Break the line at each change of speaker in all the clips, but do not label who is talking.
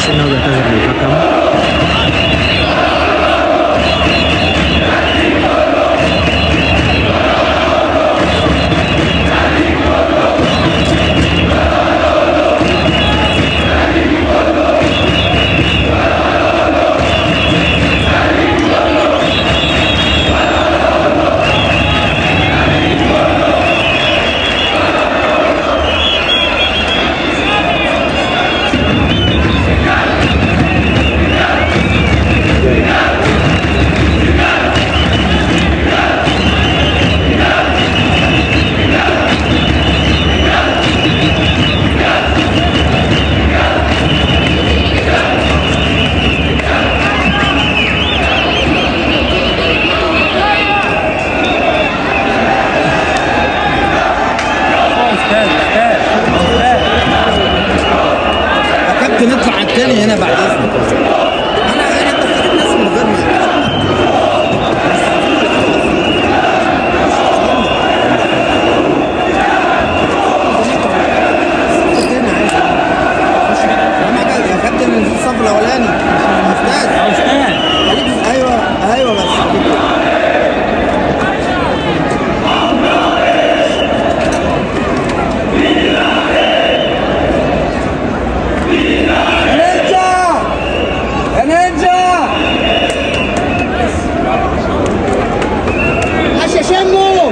الشناوي بيعتذر للحكم
يا كابتن اطلع على التاني هنا بعد اذنك انا انا بسيب الناس من غير ما التاني عادي. أهم حاجة يا كابتن اللي في الصف الاولاني استاذ خليك- ايوه ايوه بس نينجا يا نينجا عاش يا شمو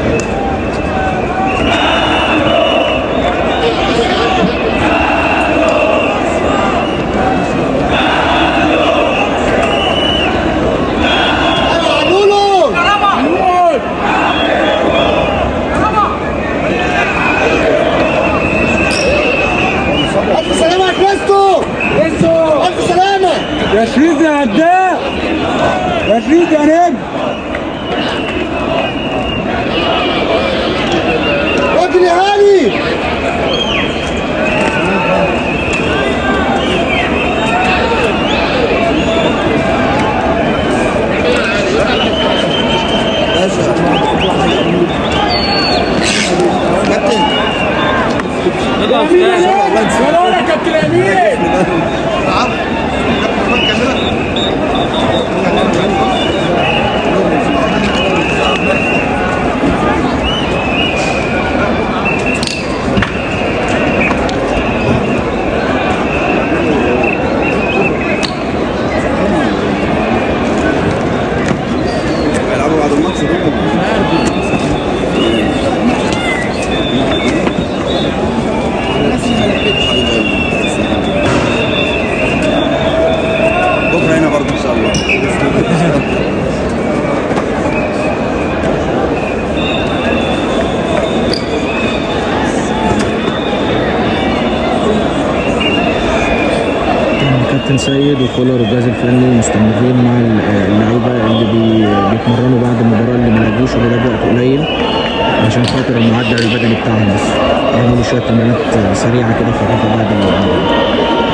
ألف سلامة يا كريستو ألف سلامة
يا شريف يا عداء يا شريف يا نجم
راجل يا هاني باشا كابتن
امين يا نجم ولا يا كابتن امين
يلعبوا بعد الماتش بكره هنا برضه ان شاء الله
كان كابتن سيد وكولر والجهاز الفني مستمرين مع اللعيبه اللي بي- بيتمرنوا بعد المباراه اللي ما لعبوش واللي لعبوا وقت قليل عشان خاطر المعدل البدني بتاعهم بس يعملوا شويه تمرينات سريعه كده خفيفه بعد المباراه